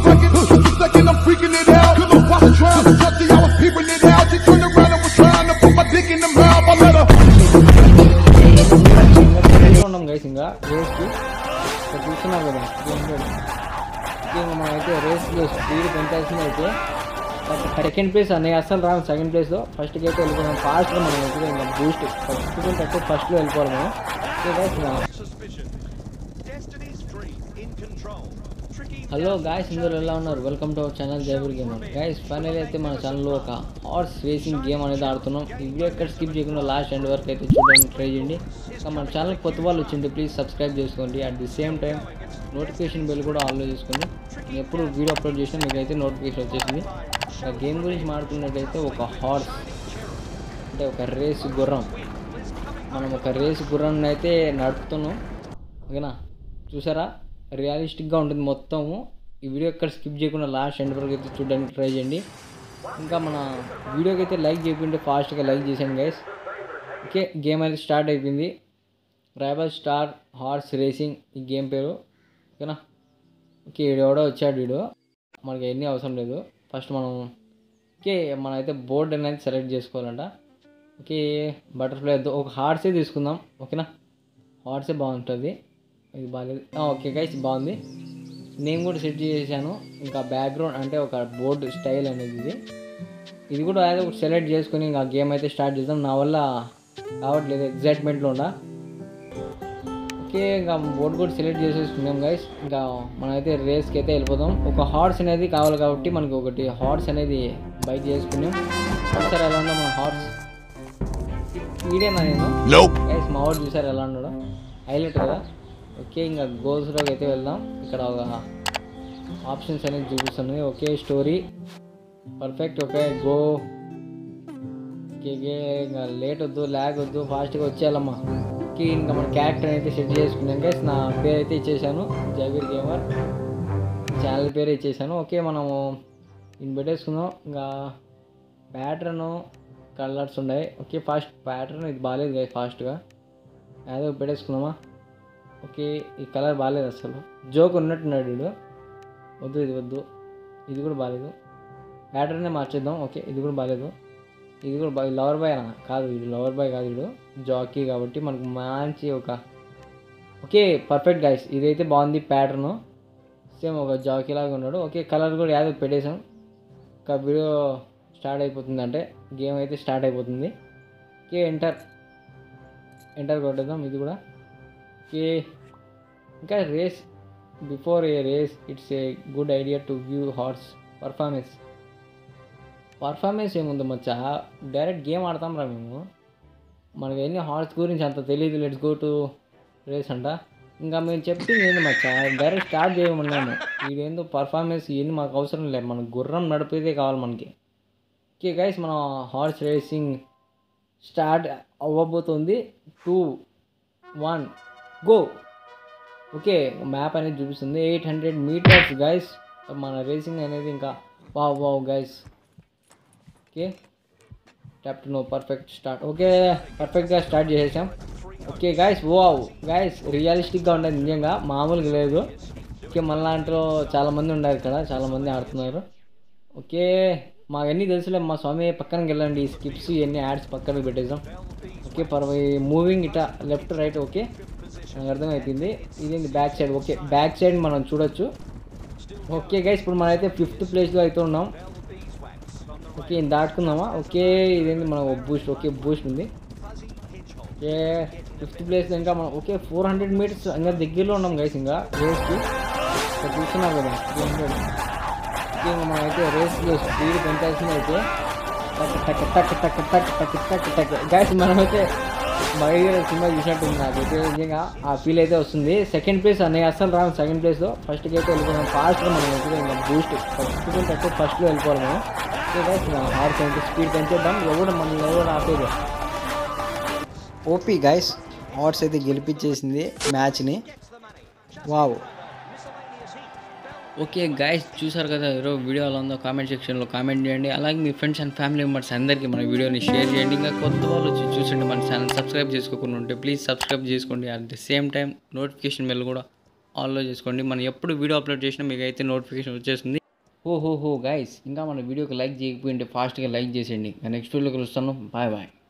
record. The second I'm freaking it out. Cause I'm watching trying to touch I was peeping it out. She turned around and was trying to put my dick in the mouth. I let her. రెడీగా ఉన్నాం guys ఇంకా రేస్కి ఇక్కడ చూస్తున్నారు కదా game కూడా ఇంకా మనం అయితే రేస్లో స్పీడ్ పెంచాల్సింది అయితే సెకండ్ ప్లేస్ అన్నయ్య అస్సలు రాము సెకండ్ ప్లేస్లో ఫస్ట్కి అయితే వెళ్ళిపోయాం ఫాస్ట్గా మనం అయితే ఇంకా బూస్ట్ ఫస్ట్ కంటే ఫస్ట్లో వెళ్ళిపోవాలి మనం okay guys Suspicion. Destiny's Dream in control. Tricky hello guys అందరూ ఎలా ఉన్నారు welcome to our channel Jaipur gamer guys final అయితే మన ఛానల్లో ఒక హార్స్ రేసింగ్ గేమ్ అనేది ఆడుతున్నాం ఈ వీడియో ఎక్కడ స్కిప్ చేయకుండా లాస్ట్ ఎండ్ వరకు అయితే చూడడానికి ట్రై చేయండి ఇంకా మన ఛానల్ కొత్త వాళ్ళు వచ్చింటే ప్లీజ్ సబ్స్క్రైబ్ చేసుకోండి at the same time notification bell కూడా ఆన్లో చేసుకోండి నేను ఎప్పుడు వీడియో అప్లోడ్ చేసినా మీకు అయితే నోటిఫికేషన్ వచ్చేసింది ఆ గేమ్ గురించి మాట్లాడుకున్నట్టయితే ఒక హార్స్ అంటే ఒక రేస్ గుర్రం మనం ఒక రేస్ గుర్రాన్ని అయితే నడుపుతున్నాం ఓకేనా చూసారా రియలిస్టిక్గా ఉంటుంది మొత్తము ఈ వీడియో ఎక్కడ స్కిప్ చేయకుండా లాస్ట్ ఎండ్ వరకు అయితే చూడడానికి ట్రై చేయండి ఇంకా మన వీడియోకి అయితే లైక్ చేయకుంటే ఫాస్ట్గా లైక్ చేసాను గైస్ ఓకే గేమ్ అయితే స్టార్ట్ అయిపోయింది రైబల్ స్టార్ హార్స్ రేసింగ్ ఈ గేమ్ పేరు ఓకేనా ఓకే వీడు ఎవడో వచ్చాడు వీడు మనకి ఎన్ని అవసరం లేదు ఫస్ట్ మనం ఓకే మనం అయితే బోర్డ్ అనేది సెలెక్ట్ చేసుకోవాలంట ఓకే బటర్ఫ్లై వద్దు ఒక హార్సే తీసుకుందాం ఓకేనా హార్సే బాగుంటుంది ఇది బాగాలేదు ఆ, ఓకే గైస్ బాగుంది నేను కూడా సెట్ చేశాను ఇంకా బ్యాక్గ్రౌండ్ అంటే ఒక బోర్డు స్టైల్ అనేది ఇది ఇది కూడా ఏదో ఒకటి సెలెక్ట్ చేసుకుని ఇంకా గేమ్ అయితే స్టార్ట్ చేద్దాం నా వల్ల కావట్లేదు ఎగ్జైట్మెంట్లో ఉండా ఓకే ఇంకా బోర్డు కూడా సెలెక్ట్ చేసేసుకున్నాం గైస్ ఇంకా మనమైతే రేస్కి అయితే వెళ్ళిపోదాం ఒక హార్స్ అనేది కావాలి కాబట్టి మనకి ఒకటి హార్స్ అనేది బైక్ చేసుకున్నాం ఒకసారి ఎలా ఉందో మన హార్స్ వీడేనా నేను Nope. గైస్ మా వాడు చూసారు ఎలా ఉన్నాడు హైలైట్ కదా ఓకే ఇంకా గోల్స్లోకి అయితే వెళ్దాం ఇక్కడ ఒక ఆప్షన్స్ అనేది చూపిస్తుంది okay story perfect okay go okay ఇంకా లేట్ వద్దు ల్యాగ్ వద్దు ఫాస్ట్గా వచ్చేయాలమ్మా ఓకే ఇంకా మన క్యారెక్టర్ అయితే సెట్ చేసుకున్నాం గైస్ నా పేరు అయితే ఇచ్చేసాను జగీర్ గేమర్ ఛానల్ పేరు ఇచ్చేసాను ఓకే మనము దీన్ని పెట్టేసుకుందాం ఇంకా ప్యాటర్ను కలర్స్ ఉన్నాయి ఓకే ఫాస్ట్ ప్యాటర్న్ ఇది బాగాలేదు కదా ఫాస్ట్గా ఏదో ఒకటి పెట్టేసుకుందామా ఓకే ఈ కలర్ బాగాలేదు అసలు జోక్ ఉన్నట్టున్నాడు వీడు వద్దు ఇది వద్దు ఇది కూడా బాగాలేదు ప్యాటర్నే మార్చేద్దాం ఓకే ఇది కూడా బాగాలేదు ఇది కూడా బాగా లవర్ బాయ్ అన్న కాదు ఇది లవర్ బాయ్ కాదు వీడు జాకీ కాబట్టి మనకు మంచి ఒక ఓకే పర్ఫెక్ట్ గైస్ ఇదైతే బాగుంది ప్యాటర్ను సేమ్ ఒక జాకీ లాగా ఉన్నాడు ఓకే కలర్ కూడా యాదో పెట్టేసాం ఇంకా వీడియో స్టార్ట్ అయిపోతుంది అంటే గేమ్ అయితే స్టార్ట్ అయిపోతుంది ఓకే ఎంటర్ ఎంటర్ కొట్టేద్దాం ఇది కూడా ఓకే ఇంకా race before a race it's a good idea to view horse performance performance ఏముంది మచ్చా డైరెక్ట్ గేమ్ ఆడతాం రా మేము మనకి ఎన్ని హార్స్ గురించి అంత తెలియదు లెట్స్ గో టు రేస్ అంట ఇంకా మేము చెప్పింది ఏంది మచ్చా డైరెక్ట్ స్టార్ట్ చేయమన్నాము ఇదేందో పర్ఫార్మెన్స్ ఇవన్నీ మాకు అవసరం లేదు మనకు గుర్రం నడిపేదే కావాలి మనకి ఓకే గైస్ మన హార్స్ రేసింగ్ స్టార్ట్ అవ్వబోతుంది two one go okay map అనేది చూపిస్తుంది ఎయిట్ హండ్రెడ్ మీటర్స్ గైస్ మన రేసింగ్ అనేది ఇంకా wow wow guys okay tap to no perfect start okay పర్ఫెక్ట్గా స్టార్ట్ చేసేసాం ఓకే గాయస్ వావ్ గాయస్ రియలిస్టిక్గా ఉండదు నిజంగా మామూలుగా లేదు ఓకే మనలాంటిలో చాలామంది ఉన్నారు ఇక్కడ చాలామంది ఆడుతున్నారు ఓకే మాకన్నీ తెలుసులే మా స్వామి పక్కనకి వెళ్ళండి ఈ స్కిప్స్ ఇవన్నీ యాడ్స్ పక్కన పెట్టేసాం ఓకే పర్ moving it left right okay నాకు అర్థమైపోయింది ఇది back side okay back side మనం చూడొచ్చు ఓకే గైస్ ఇప్పుడు మనమైతే ఫిఫ్త్ ప్లేస్లో అయితే ఉన్నాం ఓకే ఇది దాటుకుందామా ఓకే ఇదేంటి మనం బూస్ట్ ఓకే బూస్ట్ ఉంది ఓకే ఫిఫ్త్ ప్లేస్ ఇంకా మనం ఓకే ఫోర్ హండ్రెడ్ మీటర్స్ ఇంకా దగ్గరలో ఉన్నాం గైస్ ఇంకా రేస్కి ఇక్కడ చూస్తున్నాం కదా ఓకే ఇంకా మనం అయితే రేస్లో స్పీడ్ పెంచాల్సింది అయితే టక్ టక్ టక్ టక్ టక్ టక్ టక్ టక్ గైస్ మనమైతే మగ సినిమా చూసినట్టుంది నాకైతే నిజంగా ఆ ఫీల్ అయితే వస్తుంది సెకండ్ ప్లేస్ అన్నయ్య అస్సలు రాము సెకండ్ ప్లేస్లో ఫస్ట్కి అయితే వెళ్ళిపోయాం ఫాస్ట్గా మనం అయితే ఇంకా బూస్ట్ ఫస్ట్ కంటే ఫస్ట్లో వెళ్ళిపోవాలి మనం ఓకే గైస్ హార్స్ అయితే స్పీడ్ పెంచేద్దాం ఎవడు మనం ఎవరు ఆపేది ఓపీ గైస్ హార్స్ అయితే గెలిపించేసింది మ్యాచ్ని వావ్ ఓకే గైస్ చూసారు కదా ఈరోజు వీడియో ఎలా ఉందో కామెంట్ సెక్షన్లో కామెంట్ చేయండి అలాగే మీ ఫ్రెండ్స్ అండ్ ఫ్యామిలీ మెంబర్స్ అందరికీ మన వీడియోని షేర్ చేయండి ఇంకా కొత్త వాళ్ళు వచ్చి చూసండి మన ఛానల్ సబ్స్క్రైబ్ చేసుకోకుండా ఉంటే ప్లీజ్ సబ్స్క్రైబ్ చేసుకోండి at the same time notification bell కూడా ఆల్లో చేసుకోండి మనం ఎప్పుడు వీడియో అప్లోడ్ చేసినా మీకు అయితే నోటిఫికేషన్ వచ్చేస్తుంది ఓహో హో గైస్ ఇంకా మన వీడియోకి లైక్ చేయకపోయింటే ఫాస్ట్గా లైక్ చేసేయండి నెక్స్ట్ వీడియోకి వస్తాను బాయ్ బాయ్